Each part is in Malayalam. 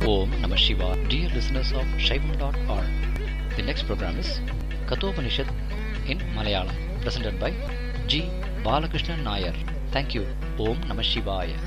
Om Namah Shivaya. Dear listeners of Shaivam.org, the next program is Kathopanishad in Malayalam, presented by G. Balakrishnan Nair. Thank you. Om Namah Shivaya.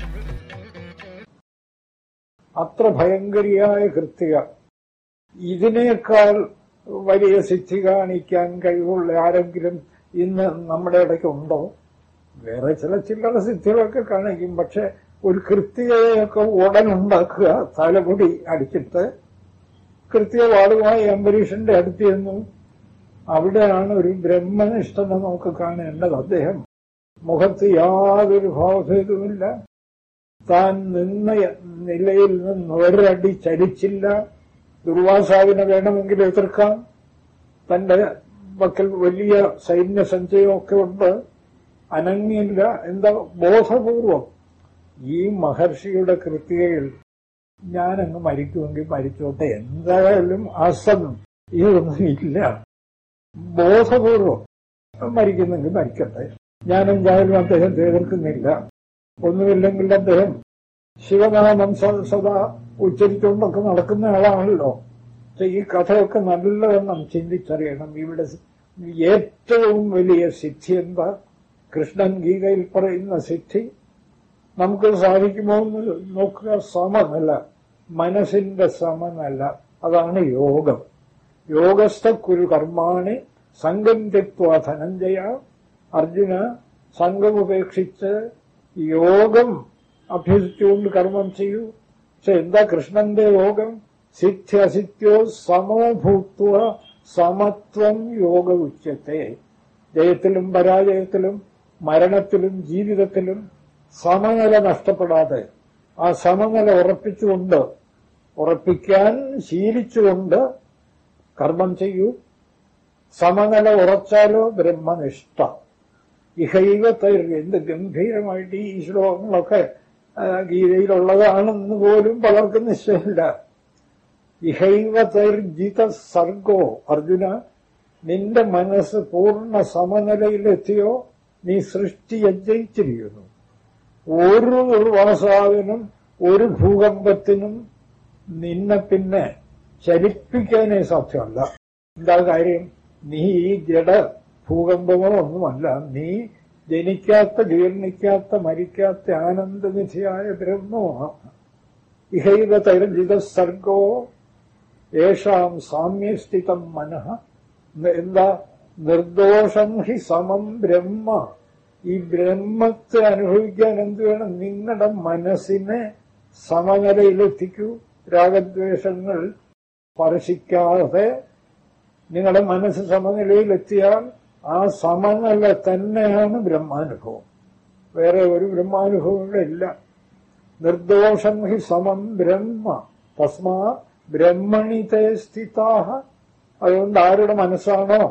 അത്ര ഭയങ്കരിയായ കൃത്യ ഇതിനേക്കാൾ വലിയ സിദ്ധി കാണിക്കാൻ കഴിവുള്ള ആരെങ്കിലും ഇന്ന് നമ്മുടെ ഇടയ്ക്ക് ഉണ്ടോ വേറെ ചില ചില്ലറ സിദ്ധികളൊക്കെ കാണിക്കും പക്ഷെ ഒരു കൃത്യതയൊക്കെ ഉടൻ ഉണ്ടാക്കുക തലമുടി അടിച്ചിട്ട് കൃത്യവാളുമായി അംബരീഷന്റെ അടുത്ത് ചെന്നു അവിടെയാണ് ഒരു ബ്രഹ്മനിഷ്ഠനെ നമുക്ക് കാണേണ്ടത് അദ്ദേഹം മുഖത്ത് യാതൊരു ഭാവഭേദവുമില്ല താൻ നിന്ന നിലയിൽ നിന്ന് ഒരടി ചലിച്ചില്ല ദുർവാസാവിനെ വേണമെങ്കിൽ എതിർക്കാം തന്റെ പക്കൽ വലിയ സൈന്യ സഞ്ചയമൊക്കെ ഉണ്ട് അനങ്ങിയില്ല എന്താ ബോധപൂർവം ഈ മഹർഷിയുടെ കൃത്യയിൽ ഞാനങ്ങ് മരിക്കുമെങ്കിൽ മരിച്ചോട്ടെ എന്തായാലും അസം ഇതൊന്നും ഇല്ല ബോധപൂർവം മരിക്കുന്നെങ്കിൽ മരിക്കട്ടെ ഞാൻ എന്തായാലും അദ്ദേഹത്തെ എതിർക്കുന്നില്ല ഒന്നുമില്ലെങ്കിൽ അദ്ദേഹം ശിവനാമം സ- സദാ ഉച്ചരിച്ചുകൊണ്ടൊക്കെ നടക്കുന്ന ആളാണല്ലോ പക്ഷെ ഈ കഥയൊക്കെ നല്ലവണ്ണം ചിന്തിച്ചറിയണം ഇവിടെ ഏറ്റവും വലിയ സിദ്ധി എന്താ കൃഷ്ണൻ ഗീതയിൽ പറയുന്ന സിദ്ധി നമുക്ക് സാധിക്കുമോ എന്ന് നോക്കുക സമനല്ല മനസ്സിന്റെ സമനല്ല അതാണ് യോഗം യോഗസ്ഥ കുരു കർമാണി സംഘം തെക്വ ധനഞ്ജയ അർജുന സംഘം ഉപേക്ഷിച്ച് യോഗം അഭ്യസിച്ചുകൊണ്ട് കർമ്മം ചെയ്യൂ പക്ഷെ എന്താ കൃഷ്ണന്റെ യോഗം സിദ്ധ്യ അസിദ്ധ്യോ സമോ ഭൂത്വ സമത്വം യോഗ ഉച്ചത്തെ ജയത്തിലും പരാജയത്തിലും മരണത്തിലും ജീവിതത്തിലും സമനില നഷ്ടപ്പെടാതെ ആ സമനില ഉറപ്പിച്ചുകൊണ്ട് ഉറപ്പിക്കാൻ ശീലിച്ചുകൊണ്ട് കർമ്മം ചെയ്യൂ സമനില ഉറച്ചാലോ ബ്രഹ്മനിഷ്ഠ ഇഹൈവത്തൈർ എന്ത് ഗംഭീരമായിട്ട് ഈ ശ്ലോകങ്ങളൊക്കെ ആ, ഗീതയിലുള്ളതാണെന്ന് പോലും പലർക്കും നിശ്ചയമില്ല ഇഹൈവതൈർ ജിത സർഗോ അർജുന നിന്റെ മനസ്സ് പൂർണ്ണ സമനിലയിലെത്തിയോ നീ സൃഷ്ടിയെ ജയിച്ചിരിക്കുന്നു ഒരു ദുർവാസാവിനും ഒരു ഭൂകമ്പത്തിനും നിന്നെ പിന്നെ ചലിപ്പിക്കാനേ സാധ്യമല്ല എന്താ കാര്യം നീ ഈ ജഡ ഭൂകമ്പമോ ഒന്നുമല്ല നീ ജനിക്കാത്ത ജീർണിക്കാത്ത മരിക്കാത്ത ആനന്ദനിധിയായ ബ്രഹ്മമാണ് ഇഹൈവ തൈർജിത സർഗോ യേഷാം സാമ്യസ്ഥിതം മനഃ എന്താ നിർദോഷം ഹി സമം ബ്രഹ്മ ഈ ബ്രഹ്മത്തെ അനുഭവിക്കാൻ എന്ത് വേണം നിങ്ങളുടെ മനസ്സിനെ സമനിലയിലെത്തിക്കൂ രാഗദ്വേഷങ്ങൾ സ്പർശിക്കാതെ നിങ്ങളുടെ മനസ്സ് സമനിലയിലെത്തിയാൽ ആ സമനില തന്നെയാണ് ബ്രഹ്മാനുഭവം വേറെ ഒരു ബ്രഹ്മാനുഭവം ഇവിടെ ഇല്ല നിർദോഷം ഹി സമം ബ്രഹ്മ തസ്മാ ബ്രഹ്മണിതേ സ്ഥിതാഹ അതുകൊണ്ട് ആരുടെ മനസ്സാണോ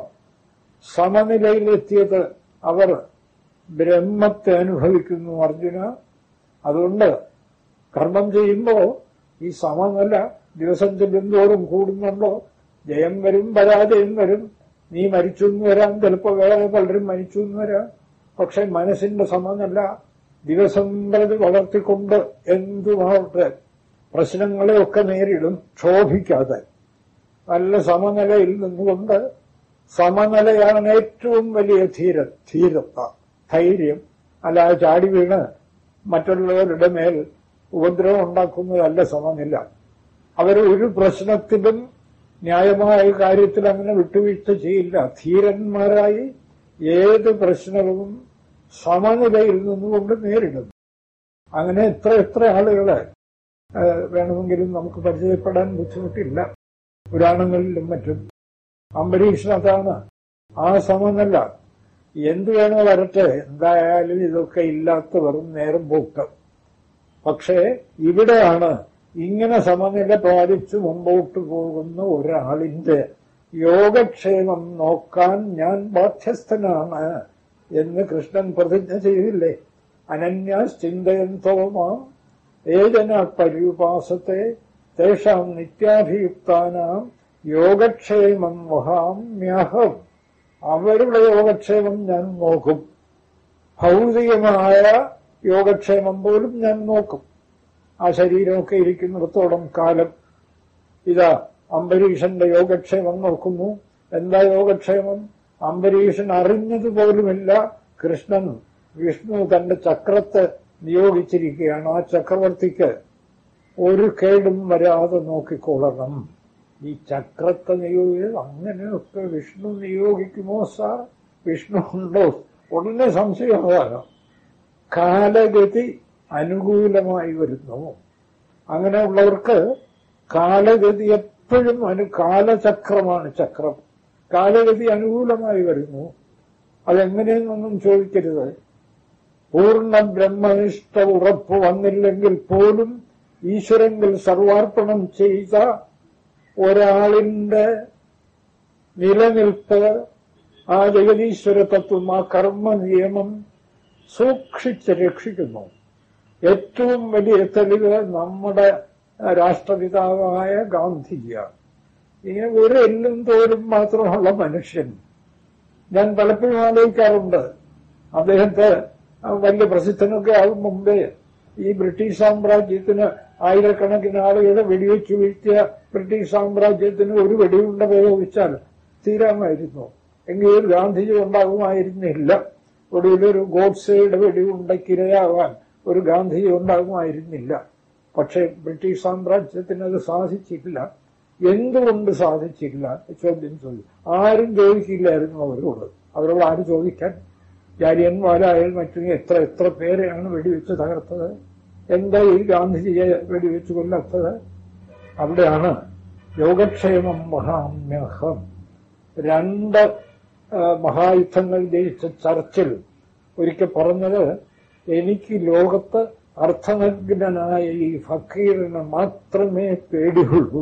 സമനിലയിലെത്തിയത് അവർ ബ്രഹ്മത്തെ അനുഭവിക്കുന്നു അർജുന അതുകൊണ്ട് കർമ്മം ചെയ്യുമ്പോ ഈ സമനില ദിവസം ചെല്ലുന്തോറും കൂടുന്നുണ്ടോ ജയം വരും പരാജയം വരും നീ മരിച്ചു എന്ന് വരാം ചിലപ്പോ വേറെ പലരും മരിച്ചു എന്ന് വരാം പക്ഷെ മനസ്സിന്റെ സമനില ദിവസം പ്രതി വളർത്തിക്കൊണ്ട് എന്തുമാവട്ടെ പ്രശ്നങ്ങളെയൊക്കെ നേരിടും ക്ഷോഭിക്കാതെ നല്ല സമനിലയിൽ നിന്നുകൊണ്ട് സമനിലയാണ് ഏറ്റവും വലിയ ധീര ധീരത ധൈര്യം അല്ലാതെ ചാടി വീണ് മറ്റുള്ളവരുടെ മേൽ ഉപദ്രവം ഉണ്ടാക്കുന്നതല്ല സമനില അവർ ഒരു പ്രശ്നത്തിലും ന്യായമായ കാര്യത്തിൽ അങ്ങനെ വിട്ടുവീഴ്ച ചെയ്യില്ല ധീരന്മാരായി ഏത് പ്രശ്നവും സമനിലയിൽ നിന്നുകൊണ്ട് നേരിടുന്നു അങ്ങനെ എത്ര എത്ര ആളുകളെ ആ, വേണമെങ്കിലും നമുക്ക് പരിചയപ്പെടാൻ ബുദ്ധിമുട്ടില്ല പുരാണങ്ങളിലും മറ്റും അംബരീഷൻ അതാണ് ആ സമനല്ല എന്തു വേണോ വരട്ടെ എന്തായാലും ഇതൊക്കെ ഇല്ലാത്ത വെറും നേരം പോക്ക് പക്ഷേ ഇവിടെയാണ് ഇങ്ങനെ സമനില പാലിച്ചു മുമ്പോട്ട് പോകുന്ന ഒരാളിന്റെ യോഗക്ഷേമം നോക്കാൻ ഞാൻ ബാധ്യസ്ഥനാണ് എന്ന് കൃഷ്ണൻ പ്രതിജ്ഞ ചെയ്തില്ലേ അനന്യാശ്ചിന്തയന്തോ മാം ഏജന പര്യുപാസത്തെ തേഷാം നിത്യാഭിയുക്താനാം യോഗക്ഷേമം വഹാമ്യഹം അവരുടെ യോഗക്ഷേമം ഞാൻ നോക്കും ഭൗതികമായ യോഗക്ഷേമം പോലും ഞാൻ നോക്കും ആ ശരീരമൊക്കെ ഇരിക്കുന്നിടത്തോളം കാലം ഇതാ അംബരീഷന്റെ യോഗക്ഷേമം നോക്കുന്നു എന്താ യോഗക്ഷേമം അംബരീഷൻ അറിഞ്ഞതുപോലുമില്ല കൃഷ്ണൻ വിഷ്ണു തന്റെ ചക്രത്തെ നിയോഗിച്ചിരിക്കുകയാണ് ആ ചക്രവർത്തിക്ക് ഒരു കേടും വരാതെ നോക്കിക്കൊള്ളണം ഈ ചക്രത്തെ നിയോഗിച്ചത് അങ്ങനെയൊക്കെ വിഷ്ണു നിയോഗിക്കുമോ സാർ വിഷ്ണു ഉണ്ടോ ഉടനെ സംശയമാകാം കാലഗതി അനുകൂലമായി വരുന്നു അങ്ങനെയുള്ളവർക്ക് കാലഗതി എപ്പോഴും അനു കാലചക്രമാണ് ചക്രം കാലഗതി അനുകൂലമായി വരുന്നു അതെങ്ങനെയെന്നൊന്നും ചോദിക്കരുത് പൂർണ്ണ ബ്രഹ്മനിഷ്ഠ ഉറപ്പ് വന്നില്ലെങ്കിൽ പോലും ഈശ്വരങ്കിൽ സർവാർപ്പണം ചെയ്ത ഒരാളിന്റെ നിലനിൽപ്പ് ആ ജഗതീശ്വര തത്വം ആ കർമ്മ നിയമം സൂക്ഷിച്ച് രക്ഷിക്കുന്നു ഏറ്റവും വലിയ തെളിവ് നമ്മുടെ രാഷ്ട്രപിതാവായ ഗാന്ധിജിയാണ് ഇങ്ങനെ ഒരു എല്ലും തോലും മാത്രമുള്ള മനുഷ്യൻ ഞാൻ പലപ്പോഴും ആലോചിക്കാറുണ്ട് അദ്ദേഹത്തെ വലിയ പ്രസിദ്ധനൊക്കെ ആകും മുമ്പേ ഈ ബ്രിട്ടീഷ് സാമ്രാജ്യത്തിന് ആയിരക്കണക്കിന് ആളുകളെ വെടിവെച്ചു വീഴ്ത്തിയ ബ്രിട്ടീഷ് സാമ്രാജ്യത്തിന് ഒരു വെടിയുണ്ട പ്രയോഗിച്ചാൽ തീരാമായിരുന്നു എങ്കിൽ ഒരു ഗാന്ധിജി ഉണ്ടാകുമായിരുന്നില്ല ഒടുവിലൊരു ഗോഡ്സയുടെ വെടിയുണ്ടക്കിരയാവാൻ ഒരു ഗാന്ധിജി ഉണ്ടാകുമായിരുന്നില്ല പക്ഷെ ബ്രിട്ടീഷ് സാമ്രാജ്യത്തിന് അത് സാധിച്ചില്ല എന്തുകൊണ്ട് സാധിച്ചില്ല ചോദ്യം ചോദിച്ചു ആരും ചോദിക്കില്ലായിരുന്നു അവരോട് അവരോട് ആര് ചോദിക്കാൻ ജാലിയൻവാലായാൽ മറ്റും എത്ര എത്ര പേരെയാണ് വെടിവെച്ച് തകർത്തത് എന്താ ഈ ഗാന്ധിജിയെ വെടിവെച്ച് കൊല്ലാത്തത് അവിടെയാണ് യോഗക്ഷേമം മഹാമ്യഹം രണ്ട് മഹായുദ്ധങ്ങൾ ജയിച്ച ചർച്ചിൽ ഒരിക്കൽ പറഞ്ഞത് എനിക്ക് ലോകത്ത് അർത്ഥനഗ്നായ ഈ ഫക്കീറിനെ മാത്രമേ പേടിയുള്ളൂ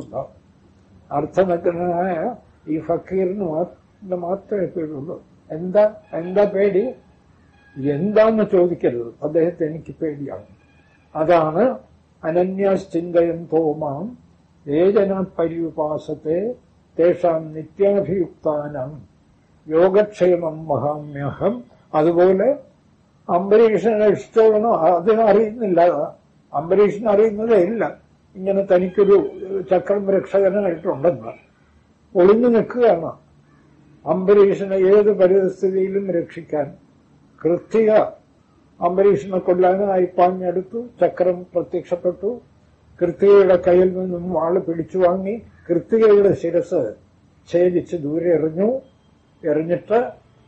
അർത്ഥനഗ്നായ ഈ ഫക്കീറിന് മാത്രമേ പേടിയുള്ളൂ എന്താ എന്താ പേടി എന്താന്ന് ചോദിക്കരുത് അദ്ദേഹത്തെ എനിക്ക് പേടിയാണ് അതാണ് അനന്യാശ്ചിന്തയം തോമാം ഏജന പര്യുപാസത്തെ തേഷാം നിത്യാഭിയുക്താനം യോഗക്ഷേമം മഹാമ്യഹം അതുപോലെ അംബരീഷനെ ഇഷ്ടമാണോ അതിന് അറിയുന്നില്ല അംബരീഷന് അറിയുന്നതേ ഇല്ല ഇങ്ങനെ തനിക്കൊരു ചക്രം രക്ഷകനായിട്ടുണ്ടെന്ന് ഒളിഞ്ഞു നിൽക്കുകയാണ് അംബരീഷനെ ഏത് പരിസ്ഥിതിയിലും രക്ഷിക്കാൻ കൃത്യ അംബരീഷനെ കൊല്ലാനായി പാഞ്ഞെടുത്തു ചക്രം പ്രത്യക്ഷപ്പെട്ടു കൃത്യയുടെ കയ്യിൽ നിന്നും വാള് പിടിച്ചു വാങ്ങി കൃത്യയുടെ ശിരസ് ഛേദിച്ച് ദൂരെ എറിഞ്ഞു എറിഞ്ഞിട്ട്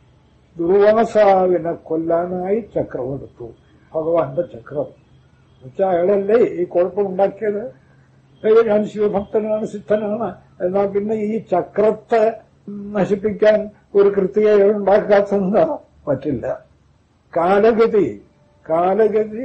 ദുർവാസാവിനെ കൊല്ലാനായി ചക്രമെടുത്തു ഭഗവാന്റെ ചക്രം വെച്ചാൽ അയാളല്ലേ ഈ കുഴപ്പമുണ്ടാക്കിയത് ഞാൻ ശിവഭക്തനാണ് സിദ്ധനാണ് എന്നാൽ പിന്നെ ഈ ചക്രത്തെ നശിപ്പിക്കാൻ ഒരു കൃത്യ ഉണ്ടാക്കാത്തെന്താ പറ്റില്ല കാലഗതി കാലഗതി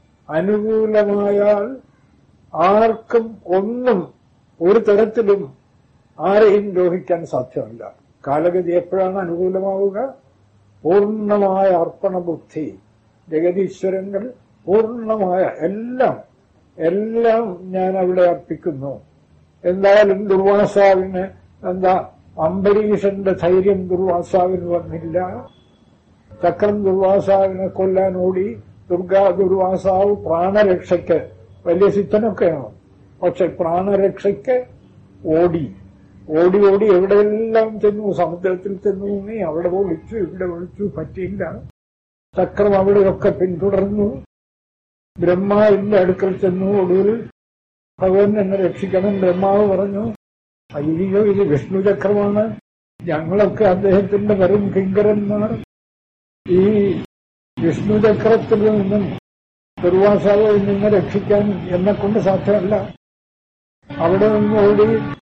അനുകൂലമായാൽ ആർക്കും ഒന്നും ഒരു തരത്തിലും ആരെയും ദ്രോഹിക്കാൻ സാധ്യമല്ല കാലഗതി എപ്പോഴാണ് അനുകൂലമാവുക പൂർണ്ണമായ അർപ്പണബുദ്ധി ജഗതീശ്വരങ്ങൾ പൂർണ്ണമായ എല്ലാം എല്ലാം ഞാൻ അവിടെ അർപ്പിക്കുന്നു എന്തായാലും ദുർവാസാവിന് എന്താ അംബരീഷന്റെ ധൈര്യം ദുർവാസാവിന് വന്നില്ല ചക്രം ദുർവാസാവിനെ കൊല്ലാൻ ഓടി ദുർഗാ ദുർവാസാവ് പ്രാണരക്ഷയ്ക്ക് വലിയ സിദ്ധനൊക്കെയാണ് പക്ഷെ പ്രാണരക്ഷയ്ക്ക് ഓടി ഓടി ഓടി എവിടെയെല്ലാം ചെന്നു സമുദ്രത്തിൽ ചെന്നു നീ അവിടെ ഒളിച്ചു ഇവിടെ ഒളിച്ചു പറ്റിയില്ല ചക്രം അവിടെയൊക്കെ പിന്തുടർന്നു ബ്രഹ്മാവിന്റെ അടുക്കൽ ചെന്നു ഒടുവിൽ ഭഗവാൻ എന്നെ രക്ഷിക്കണം ബ്രഹ്മാവ് പറഞ്ഞു അയ്യോ ഇത് വിഷ്ണു ചക്രമാണ് ഞങ്ങളൊക്കെ അദ്ദേഹത്തിന്റെ വെറും കിങ്കരന്മാർ ഈ വിഷ്ണു ചക്രത്തിൽ നിന്നും ദുർവാസാവിൽ നിന്ന് രക്ഷിക്കാൻ എന്നെ കൊണ്ട് സാധ്യമല്ല അവിടെ നിന്ന് ഓടി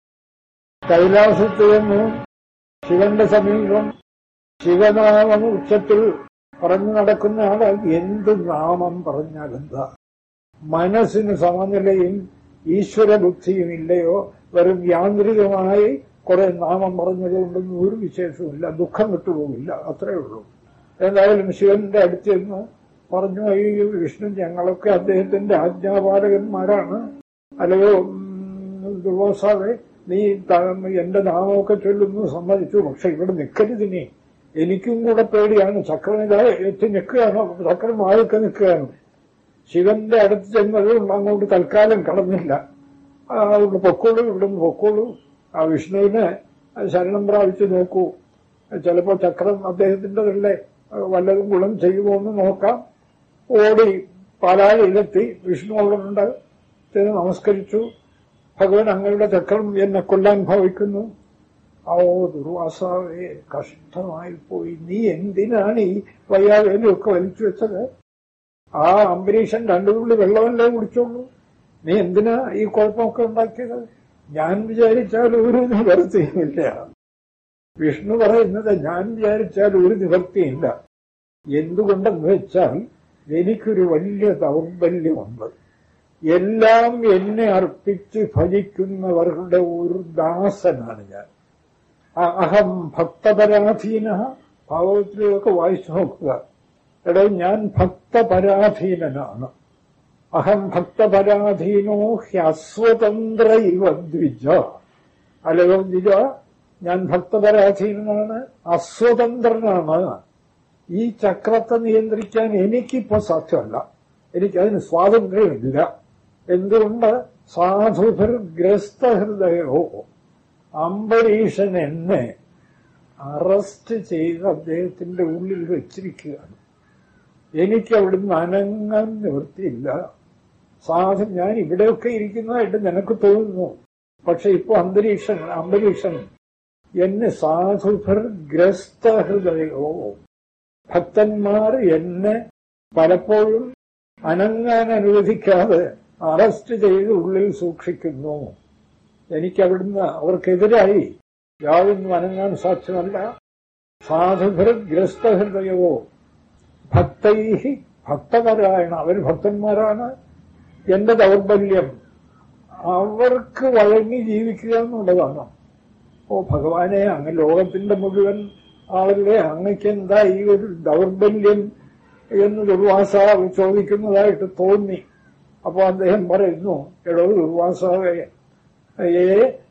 കൈലാസത്തിൽ നിന്ന് ശിവന്റെ സമീപം ശിവനാമം ഉച്ചത്തിൽ പറഞ്ഞു നടക്കുന്ന ആള് എന്ത് നാമം പറഞ്ഞാൽ എന്താ മനസ്സിന് സമനിലയും ഈശ്വര ബുദ്ധിയും ഇല്ലയോ വെറും യാന്ത്രികമായി കുറെ നാമം പറഞ്ഞതുകൊണ്ടൊന്നും ഒരു വിശേഷവുമില്ല ദുഃഖം വിട്ടുപോകില്ല അത്രേ ഉള്ളൂ എന്തായാലും ശിവന്റെ അടുത്ത് ചെന്ന് പറഞ്ഞു അയ്യോ വിഷ്ണു ഞങ്ങളൊക്കെ അദ്ദേഹത്തിന്റെ ആജ്ഞാപാലകന്മാരാണ് അല്ലയോ ദുർവാസാവെ നീ എന്റെ നാമമൊക്കെ ചൊല്ലുന്നു സമ്മതിച്ചു പക്ഷെ ഇവിടെ നിൽക്കരുതിനെ എനിക്കും കൂടെ പേടിയാണ് ചക്രം ഇതാ എത്തി നിൽക്കുകയാണ് ചക്രം ആൾക്ക് നിൽക്കുകയാണ് ശിവന്റെ അടുത്ത് ചെന്നത് അങ്ങോട്ട് തൽക്കാലം കടന്നില്ല ആ, അവിടെ പൊക്കോളൂ ഇവിടുന്ന് പൊക്കോളൂ ആ വിഷ്ണുവിനെ ശരണം പ്രാപിച്ചു നോക്കൂ ചിലപ്പോ ചക്രം അദ്ദേഹത്തിൻ്റെതല്ലേ വല്ലതും ഗുണം ചെയ്യുമോ എന്ന് നോക്കാം ഓടി പാലായിലെത്തി വിഷ്ണു അവിടെ ചെന്ന് നമസ്കരിച്ചു ഭഗവാൻ അങ്ങയുടെ ചക്രം എന്നെ കൊല്ലാൻ ഭാവിക്കുന്നു ഓ ദുർവാസാവേ കഷ്ടമായി പോയി നീ എന്തിനാണ് ഈ വയ്യാവേലൊക്കെ വലിച്ചു വെച്ചത് ആ അംബരീഷൻ രണ്ടു തുള്ളി വെള്ളമല്ലേ കുടിച്ചോളൂ നീ എന്തിനാ ഈ കുഴപ്പമൊക്കെ ഉണ്ടാക്കിയത് ഞാൻ വിചാരിച്ചാൽ ഒരു നിവർത്തിയുമില്ല വിഷ്ണു പറയുന്നത് ഞാൻ വിചാരിച്ചാൽ ഒരു നിവർത്തിയില്ല എന്തുകൊണ്ടെന്ന് വെച്ചാൽ എനിക്കൊരു വലിയ ദൗർബല്യമുണ്ട് എല്ലാം എന്നെ അർപ്പിച്ച് ഭജിക്കുന്നവരുടെ ഒരു ദാസനാണ് ഞാൻ അ- അഹം ഭക്തപരാധീന ഭാഗവത്തിലൊക്കെ വായിച്ചു നോക്കുക എടോ ഞാൻ ഭക്തപരാധീനനാണ് അഹം ഭക്തപരാധീനോ ഹ്യസ്വതന്ത്ര ഇവ ദ്വിജ അല്ലയോ ദ്വിജ ഞാൻ ഭക്തപരാധീനനാണ് അസ്വതന്ത്രനാണ് ഈ ചക്രത്തെ നിയന്ത്രിക്കാൻ എനിക്കിപ്പോ സാധ്യമല്ല എനിക്കതിന് സ്വാതന്ത്ര്യമില്ല എന്തുകൊണ്ട് സാധുഭിർഗ്രസ്തഹൃദയോ അംബരീഷൻ എന്നെ അറസ്റ്റ് ചെയ്ത് അദ്ദേഹത്തിന്റെ ഉള്ളിൽ വെച്ചിരിക്കുകയാണ് എനിക്ക് അവിടുന്ന് അനങ്ങാൻ നിവൃത്തിയില്ല സാധു ഞാൻ ഇവിടെയൊക്കെ ഇരിക്കുന്നതായിട്ട് നിനക്ക് തോന്നുന്നു പക്ഷെ ഇപ്പൊ അന്തരീക്ഷൻ അംബരീഷൻ എന്നെ സാധുഭിർഗ്രസ്ത ഹൃദയോ ഭക്തന്മാർ എന്നെ പലപ്പോഴും അനങ്ങാൻ അനുവദിക്കാതെ അറസ്റ്റ് ചെയ്ത് ഉള്ളിൽ സൂക്ഷിക്കുന്നു എനിക്ക് അവിടുന്ന് അവർക്കെതിരായി യാതൊന്നും അനങ്ങാൻ സാധ്യമല്ല സാധുഭിർഗ്രസ്ത ഹൃദയവോ ഭക്തൈഹി ഭക്തപരായണ അവർ ഭക്തന്മാരാണ് എന്റെ ദൗർബല്യം അവർക്ക് വഴങ്ങി ജീവിക്കുക എന്നുള്ളതാണ് ഓ ഭഗവാനെ അങ്ങ് ലോകത്തിന്റെ മുഴുവൻ ആളല്ലേ അങ്ങക്ക് എന്താ ഈ ഒരു ദൗർബല്യം എന്ന് ദുർവാസാവ് ചോദിക്കുന്നതായിട്ട് തോന്നി അപ്പൊ അദ്ദേഹം പറയുന്നു എടോ ദുർവാസാവേ ഏ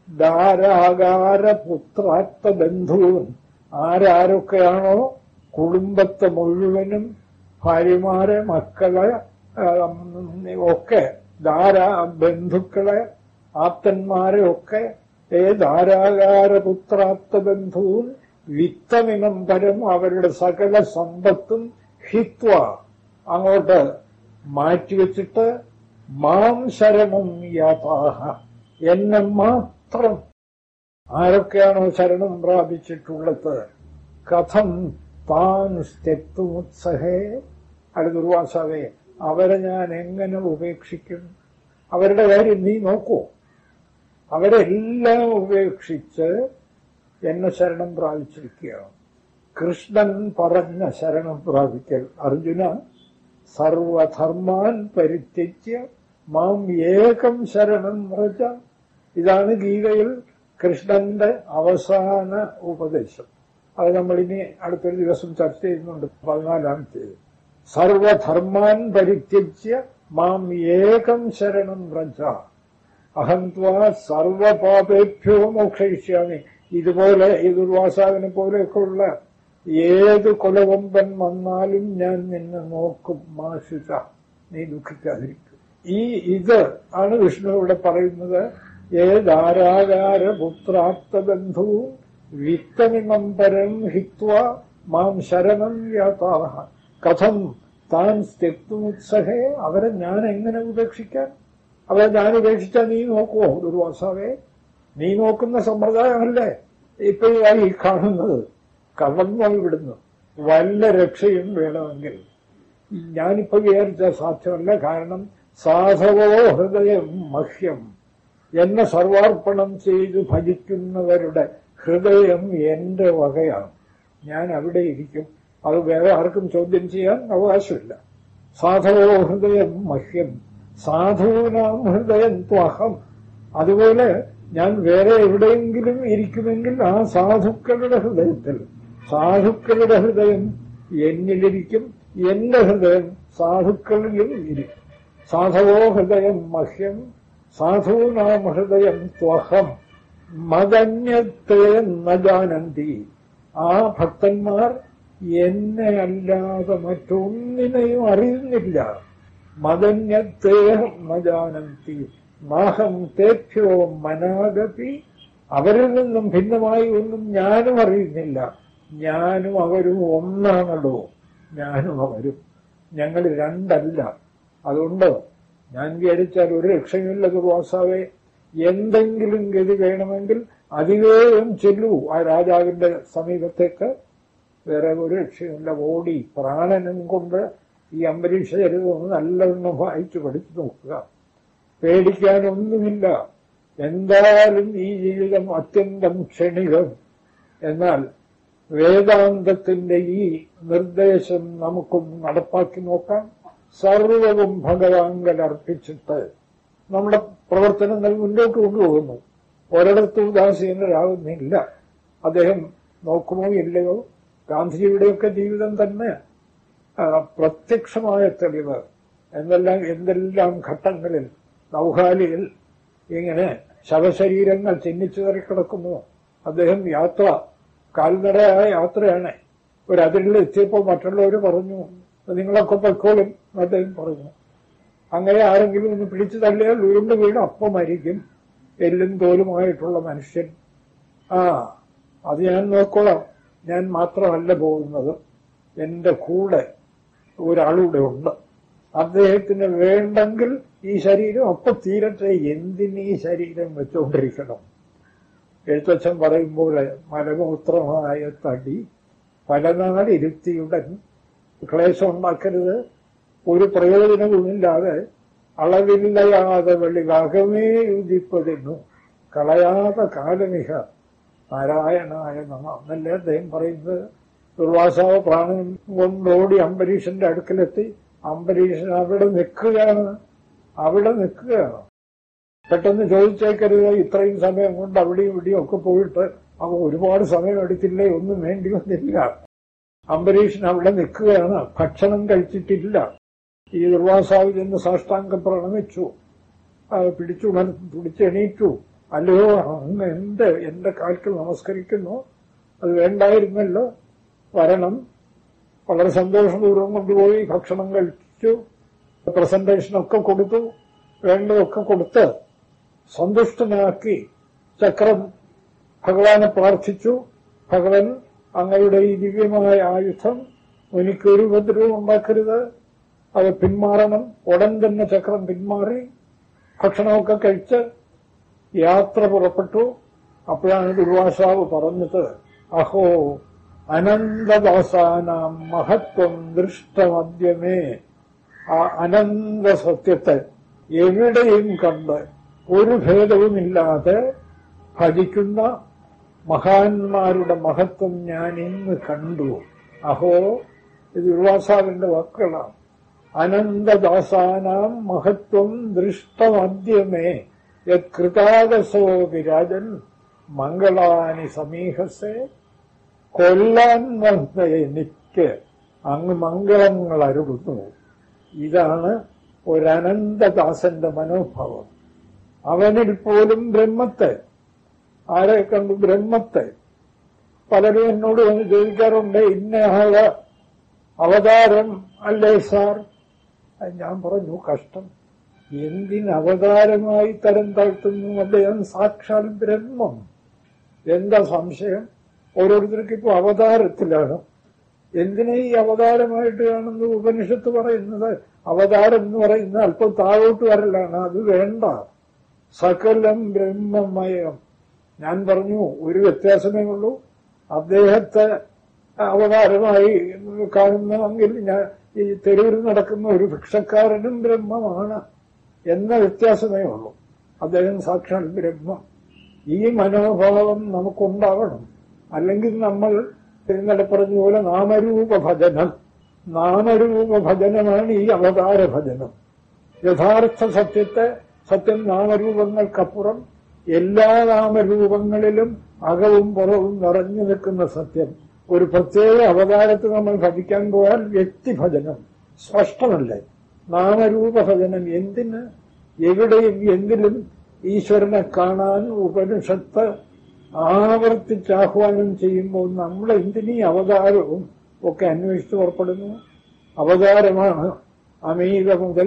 ധാരാകാര പുത്രാത്ത ബന്ധുവും ആരാരൊക്കെയാണോ കുടുംബത്തെ മുഴുവനും ഭാര്യമാരെ മക്കളെ ആം, ഒക്കെ ധാരാ ബന്ധുക്കളെ ആപ്തന്മാരെ ഒക്കെ ഏ ധാരാകാര പുത്രാപ്ത ബന്ധുവും വിത്തമിനം പരം അവരുടെ സകല സമ്പത്തും ഹിത്വ അങ്ങോട്ട് മാറ്റിവെച്ചിട്ട് മാം ശരണം യാതാഹ എന്നെ മാത്രം ആരൊക്കെയാണോ ശരണം പ്രാപിച്ചിട്ടുള്ളത് കഥം താൻ സ്തെത്തുമുത്സഹേ അത് ദുർവാസാവേ അവരെ ഞാൻ എങ്ങനെ ഉപേക്ഷിക്കും അവരുടെ കാര്യം നീ നോക്കൂ അവരെല്ലാം ഉപേക്ഷിച്ച് എന്നെ ശരണം പ്രാപിച്ചിരിക്കുകയാണ് കൃഷ്ണൻ പറഞ്ഞ ശരണം പ്രാപിക്കൽ അർജുന സർവധർമാൻ പരിത്യജ്യ മാം ഏകം ശരണം വ്രജ ഇതാണ് ഗീതയിൽ കൃഷ്ണന്റെ അവസാന ഉപദേശം അത് നമ്മൾ ഇനി അടുത്തൊരു ദിവസം ചർച്ച ചെയ്യുന്നുണ്ട് പതിനാലാമത്തേത് സർവധർമാൻ പരിത്യജ്യ മാം ഏകം ശരണം വ്രജ അഹം ത്വാ സർവപാപേഭ്യോ മോക്ഷയിഷ്യാമി ഇതുപോലെ ഈ ദുർവാസാവിനെ പോലെയൊക്കെയുള്ള ഏത് കൊലകൊമ്പൻ വന്നാലും ഞാൻ നിന്നെ നോക്കും മാഷിച്ച നീ ദുഃഖിക്കാതിരിക്കും ഈ ഇത് ആണ് വിഷ്ണു ഇവിടെ പറയുന്നത് ഏതാരാകാര പുത്രാപ്ത ബന്ധുവും വിത്തമിമം പരം ഹിത്വ മാം ശരണം യാതാഹ കഥം താൻ സ്ത്യക്തുമുത്സഹേ അവരെ ഞാൻ എങ്ങനെ ഉപേക്ഷിക്കാൻ അവരെ ഞാൻ ഉപേക്ഷിച്ചാൽ നീ നോക്കുവോ ദുർവാസാവേ നീ നോക്കുന്ന സമ്പ്രദായമല്ലേ ഇപ്പൊ ഈ കാണുന്നത് കടന്നോ ഇവിടുന്ന് വല്ല രക്ഷയും വേണമെങ്കിൽ ഞാനിപ്പോ വിചാരിച്ച സാധ്യമല്ല കാരണം സാധവോ ഹൃദയം മഹ്യം എന്നെ സർവാർപ്പണം ചെയ്ത് ഭജിക്കുന്നവരുടെ ഹൃദയം എന്റെ വകയാണ് ഞാൻ അവിടെ ഇരിക്കും അത് വേറെ ആർക്കും ചോദ്യം ചെയ്യാൻ അവകാശമില്ല സാധവോ ഹൃദയം മഹ്യം സാധൂനാം ഹൃദയം ത്വഹം അതുപോലെ ഞാൻ വേറെ എവിടെയെങ്കിലും ഇരിക്കുമെങ്കിൽ ആ സാധുക്കളുടെ ഹൃദയത്തിൽ സാധുക്കളുടെ ഹൃദയം എന്നിലിരിക്കും എന്റെ ഹൃദയം സാധുക്കളിലും ഇരിക്കും സാധവോ ഹൃദയം മഹ്യം സാധൂനാം ഹൃദയം ത്വഹം മതന്യത്തെ നജാനന്തി ആ ഭക്തന്മാർ എന്നെ അല്ലാതെ മറ്റൊന്നിനെയും അറിയുന്നില്ല മദന്യത്തേഹം മജാനന്തി നാഹം തേഭ്യോ മനാഗതി അവരിൽ നിന്നും ഭിന്നമായി ഒന്നും ഞാനും അറിയുന്നില്ല ഞാനും അവരും ഒന്നാണല്ലോ ഞാനും അവരും ഞങ്ങൾ രണ്ടല്ല അതുകൊണ്ട് ഞാൻ വിചാരിച്ചാൽ ഒരു രക്ഷയുമില്ല ദുർവാസാവെ എന്തെങ്കിലും ഗതി വേണമെങ്കിൽ അതിവേഗം ചെല്ലൂ ആ രാജാവിന്റെ സമീപത്തേക്ക് വേറെ ഒരു രക്ഷയുമില്ല ഓടി പ്രാണനും കൊണ്ട് ഈ അംബരീഷ ചരിതം നല്ലവണ്ണം വായിച്ചു പഠിച്ചു നോക്കുക പേടിക്കാനൊന്നുമില്ല എന്തായാലും ഈ ജീവിതം അത്യന്തം ക്ഷണികം എന്നാൽ വേദാന്തത്തിന്റെ ഈ നിർദ്ദേശം നമുക്കും നടപ്പാക്കി നോക്കാം സർവവും ഭഗവാങ്കൽ അർപ്പിച്ചിട്ട് നമ്മുടെ പ്രവർത്തനങ്ങൾ മുന്നോട്ട് കൊണ്ടുപോകുന്നു ഒരിടത്തും ഉദാസീനരാകുന്നില്ല അദ്ദേഹം നോക്കുമോ ഇല്ലയോ ഗാന്ധിജിയുടെയൊക്കെ ജീവിതം തന്നെ ആ, പ്രത്യക്ഷമായ തെളിവ് എന്നെല്ലാം എന്തെല്ലാം ഘട്ടങ്ങളിൽ നൗഹാലിയിൽ ഇങ്ങനെ ശവശരീരങ്ങൾ ചിഹ്നിച്ചു കിടക്കുന്നു അദ്ദേഹം യാത്ര കാൽനടയായ യാത്രയാണ് ഒരു അതിരിൽ എത്തിയപ്പോൾ മറ്റുള്ളവർ പറഞ്ഞു നിങ്ങളൊക്കെ പൊയ്ക്കോളും എന്ന് അദ്ദേഹം പറഞ്ഞു അങ്ങനെ ആരെങ്കിലും ഒന്ന് പിടിച്ചു തള്ളിയാൽ ഉരുണ്ട് വീണ് അപ്പം മരിക്കും എല്ലും തോലുമായിട്ടുള്ള മനുഷ്യൻ ആ അത് ഞാൻ നോക്കോളാം ഞാൻ മാത്രമല്ല പോകുന്നത് എന്റെ കൂടെ ഒരാളൂടെ ഉണ്ട് അദ്ദേഹത്തിന് വേണ്ടെങ്കിൽ ഈ ശരീരം അപ്പൊ തീരട്ടെ എന്തിന് ഈ ശരീരം വെച്ചുകൊണ്ടിരിക്കണം എഴുത്തച്ഛൻ പറയുമ്പോൾ മലമൂത്രമായ തടി പലനാൾ ഇരുത്തിയുടൻ ക്ലേശം ഉണ്ടാക്കരുത് ഒരു പ്രയോജനവുമില്ലാതെ അളവില്ലയാതെ വെളിവാകമേ യുതിപ്പതിന്നു കളയാതെ കാലമിക നാരായണായ നമ എന്നല്ലേ അദ്ദേഹം പറയുന്നത് ദുർവാസാവ് പ്രാണൻ കൊണ്ടോടി അംബരീഷന്റെ അടുക്കലെത്തി അംബരീഷൻ അവിടെ നിൽക്കുകയാണ് അവിടെ നിൽക്കുകയാണ് പെട്ടെന്ന് ചോദിച്ചേക്കരുത് ഇത്രയും സമയം കൊണ്ട് അവിടെയും ഇവിടെയും ഒക്കെ പോയിട്ട് അവ ഒരുപാട് സമയം എടുത്തില്ലേ ഒന്നും വേണ്ടി വന്നില്ല അംബരീഷൻ അവിടെ നിൽക്കുകയാണ് ഭക്ഷണം കഴിച്ചിട്ടില്ല ഈ ദുർവാസാവ് ചെന്ന് സാഷ്ടാംഗം പ്രണമിച്ചു ആ, പിടിച്ചുണർ പിടിച്ചെണീറ്റു അല്ലയോ അങ്ങ് എന്ത് എന്റെ കാൽക്കൽ നമസ്കരിക്കുന്നു അത് വേണ്ടായിരുന്നല്ലോ വരണം വളരെ സന്തോഷപൂർവ്വം കൊണ്ടുപോയി ഭക്ഷണം കഴിച്ചു പ്രസന്റേഷനൊക്കെ കൊടുത്തു വേണ്ടതൊക്കെ കൊടുത്ത് സന്തുഷ്ടനാക്കി ചക്രം ഭഗവാനെ പ്രാർത്ഥിച്ചു ഭഗവൻ അങ്ങയുടെ ഈ ദിവ്യമായ ആയുധം എനിക്കൊരു ഉപദ്രവം ഉണ്ടാക്കരുത് അത് പിന്മാറണം ഉടൻ തന്നെ ചക്രം പിന്മാറി ഭക്ഷണമൊക്കെ കഴിച്ച് യാത്ര പുറപ്പെട്ടു അപ്പോഴാണ് ദുർവാസാവ് പറഞ്ഞത് അഹോ അനന്തദാസാനാം മഹത്വം ദൃഷ്ടമദ്യമേ ആ അനന്ത സത്യത്തെ എവിടെയും കണ്ട് ഒരു ഭേദവുമില്ലാതെ ഭജിക്കുന്ന മഹാന്മാരുടെ മഹത്വം ഞാൻ ഇന്ന് കണ്ടു അഹോ ഇത് ഉർവാസാവിന്റെ വാക്കുകളാണ് അനന്തദാസാനാം മഹത്വം ദൃഷ്ടമദ്യമേ യത്കൃതാകസോ വിരാജൻ മംഗളാനി സമീഹസേ കൊല്ലാൻ വന്ന എനിക്ക് അങ്ങ് മംഗളങ്ങൾ അരുളുന്നു ഇതാണ് ഒരനന്തദാസന്റെ മനോഭാവം അവനിൽ പോലും ബ്രഹ്മത്തെ ആരെ കണ്ടു ബ്രഹ്മത്തെ പലരും എന്നോട് വന്ന് ചോദിക്കാറുണ്ട് ഇന്ന ആള് അവതാരം അല്ലേ സാർ അത് ഞാൻ പറഞ്ഞു കഷ്ടം എന്തിന് അവതാരമായി തരം താഴ്ത്തുന്നു അദ്ദേഹം സാക്ഷാൽ ബ്രഹ്മം എന്താ സംശയം ഓരോരുത്തർക്കും ഇപ്പൊ അവതാരത്തിലാണ് എന്തിനാ ഈ അവതാരമായിട്ട് കാണുന്നത് ഉപനിഷത്ത് പറയുന്നത് അവതാരം എന്ന് പറയുന്നത് അല്പം താഴോട്ട് വരലാണ് അത് വേണ്ട സകലം ബ്രഹ്മമയം ഞാൻ പറഞ്ഞു ഒരു വ്യത്യാസമേ ഉള്ളൂ അദ്ദേഹത്തെ അവതാരമായി കാണുന്നെങ്കിൽ ഞാൻ ഈ തെരുവിൽ നടക്കുന്ന ഒരു ഭിക്ഷക്കാരനും ബ്രഹ്മമാണ് എന്ന വ്യത്യാസമേ ഉള്ളൂ അദ്ദേഹം സാക്ഷാൽ ബ്രഹ്മം ഈ മനോഭാവം നമുക്കുണ്ടാവണം അല്ലെങ്കിൽ നമ്മൾ ഇന്നലെ പറഞ്ഞ പോലെ നാമരൂപ ഭജനം നാമരൂപ ഭജനമാണ് ഈ അവതാര ഭജനം യഥാർത്ഥ സത്യത്തെ സത്യം നാമരൂപങ്ങൾക്കപ്പുറം എല്ലാ നാമരൂപങ്ങളിലും അകവും പുറവും നിറഞ്ഞു നിൽക്കുന്ന സത്യം ഒരു പ്രത്യേക അവതാരത്തെ നമ്മൾ ഭജിക്കാൻ പോയാൽ വ്യക്തിഭജനം സ്പഷ്ടമല്ലേ നാമരൂപ ഭജനം എന്തിന് എവിടെയും എന്തിലും ഈശ്വരനെ കാണാൻ ഉപനിഷത്ത് ആവർത്തിച്ച് ആഹ്വാനം ചെയ്യുമ്പോൾ നമ്മൾ എന്തിനീ അവതാരവും ഒക്കെ അന്വേഷിച്ച് പുറപ്പെടുന്നു അവതാരമാണ് അമീത മുതൽ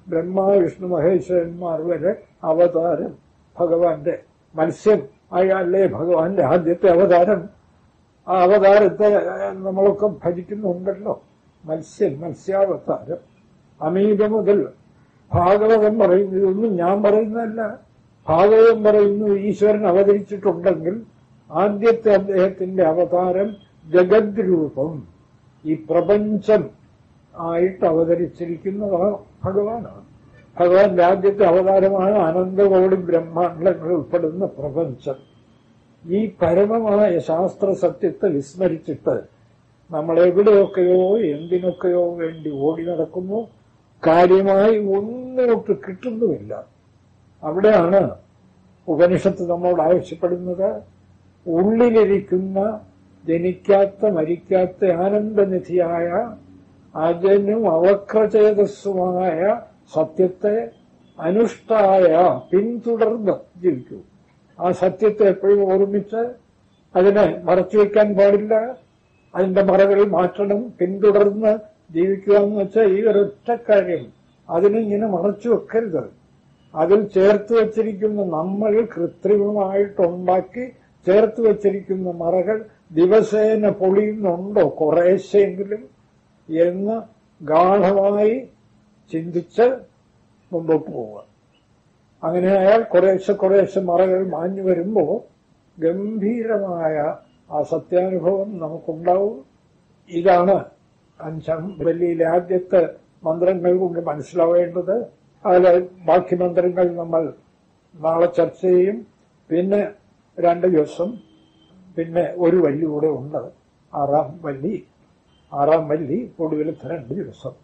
ബ്രഹ്മ വിഷ്ണു മഹേശ്വരന്മാർ വരെ അവതാരം ഭഗവാന്റെ മത്സ്യം അല്ലേ ഭഗവാന്റെ ആദ്യത്തെ അവതാരം ആ അവതാരത്തെ നമ്മളൊക്കെ ഭജിക്കുന്നുണ്ടല്ലോ മത്സ്യം മത്സ്യാവതാരം അമീബ മുതൽ ഭാഗവതം പറയുന്നു ഇതൊന്നും ഞാൻ പറയുന്നതല്ല ഭാഗവതം പറയുന്നു ഈശ്വരൻ അവതരിച്ചിട്ടുണ്ടെങ്കിൽ ആദ്യത്തെ അദ്ദേഹത്തിന്റെ അവതാരം ജഗത് രൂപം ഈ പ്രപഞ്ചം ആയിട്ട് അവതരിച്ചിരിക്കുന്ന ഭഗവാനാണ് ഭഗവാന്റെ ആദ്യത്തെ അവതാരമാണ് അനന്തകോടി ബ്രഹ്മാണ്ടങ്ങൾ ഉൾപ്പെടുന്ന പ്രപഞ്ചം ഈ പരമമായ ശാസ്ത്ര സത്യത്തെ വിസ്മരിച്ചിട്ട് നമ്മൾ എവിടെയൊക്കെയോ എന്തിനൊക്കെയോ വേണ്ടി ഓടി നടക്കുന്നു കാര്യമായി ഒന്നിനൊട്ട് കിട്ടുന്നുമില്ല അവിടെയാണ് ഉപനിഷത്ത് നമ്മളോട് ആവശ്യപ്പെടുന്നത് ഉള്ളിലിരിക്കുന്ന ജനിക്കാത്ത മരിക്കാത്ത ആനന്ദനിധിയായ അജനും അവക്രചേതസ്സുമായ സത്യത്തെ അനുഷ്ഠായ പിന്തുടർന്ന് ജീവിക്കൂ ആ സത്യത്തെ എപ്പോഴും ഓർമ്മിച്ച് അതിനെ മറച്ചുവെക്കാൻ പാടില്ല അതിന്റെ മറകൾ മാറ്റണം പിന്തുടർന്ന് ജീവിക്കുക എന്ന് വെച്ചാൽ ഈ ഒരൊറ്റ കാര്യം അതിനിങ്ങനെ മറച്ചു വെക്കരുത് അതിൽ ചേർത്ത് വച്ചിരിക്കുന്ന നമ്മൾ കൃത്രിമമായിട്ടുണ്ടാക്കി ചേർത്ത് വച്ചിരിക്കുന്ന മറകൾ ദിവസേന പൊളിയുന്നുണ്ടോ കുറേശ്ശെങ്കിലും എന്ന് ഗാഠമായി ചിന്തിച്ച് മുമ്പോട്ട് പോവുക അങ്ങനെ അയാൾ കുറേശ്ശെ കുറേശ്ശെ മറകൾ മാഞ്ഞു വരുമ്പോൾ ഗംഭീരമായ ആ സത്യാനുഭവം നമുക്കുണ്ടാവും ഇതാണ് അഞ്ചാം വലിയിലെ ആദ്യത്തെ മന്ത്രങ്ങൾ കൊണ്ട് മനസ്സിലാവേണ്ടത് അതിലെ ബാക്കി മന്ത്രങ്ങൾ നമ്മൾ നാളെ ചർച്ച ചെയ്യും പിന്നെ രണ്ട് ദിവസം പിന്നെ ഒരു വല്ലി കൂടെ ഉണ്ട് ആറാം വല്ലി ആറാം വല്ലി ഒടുവിലത്തെ രണ്ട് ദിവസം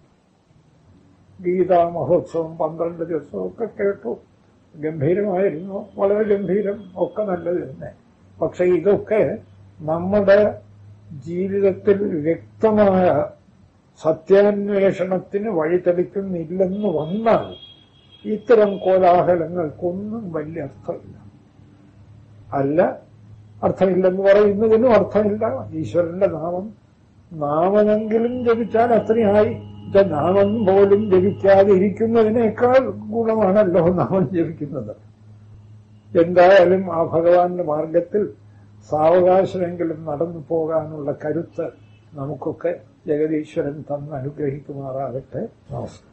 ഗീതാ മഹോത്സവം പന്ത്രണ്ട് ദിവസവും ഒക്കെ കേട്ടു ഗംഭീരമായിരുന്നു വളരെ ഗംഭീരം ഒക്കെ നല്ലത് തന്നെ പക്ഷെ ഇതൊക്കെ നമ്മുടെ ജീവിതത്തിൽ വ്യക്തമായ സത്യാന്വേഷണത്തിന് വഴിതെളിക്കുന്നില്ലെന്ന് വന്നാൽ ഇത്തരം കോലാഹലങ്ങൾക്കൊന്നും വലിയ അർത്ഥമില്ല അല്ല അർത്ഥമില്ലെന്ന് പറയുന്നതിനും അർത്ഥമില്ല ഈശ്വരന്റെ നാമം നാമമെങ്കിലും ജപിച്ചാൽ അത്രയായി നാമം പോലും ജപിക്കാതെ ഇരിക്കുന്നതിനേക്കാൾ ഗുണമാണല്ലോ നാമം ജപിക്കുന്നത് എന്തായാലും ആ ഭഗവാന്റെ മാർഗത്തിൽ സാവകാശമെങ്കിലും നടന്നു പോകാനുള്ള കരുത്ത് നമുക്കൊക്കെ ജഗദീശ്വരൻ തന്ന് അനുഗ്രഹിക്കുമാറാകട്ടെ നമസ്കാരം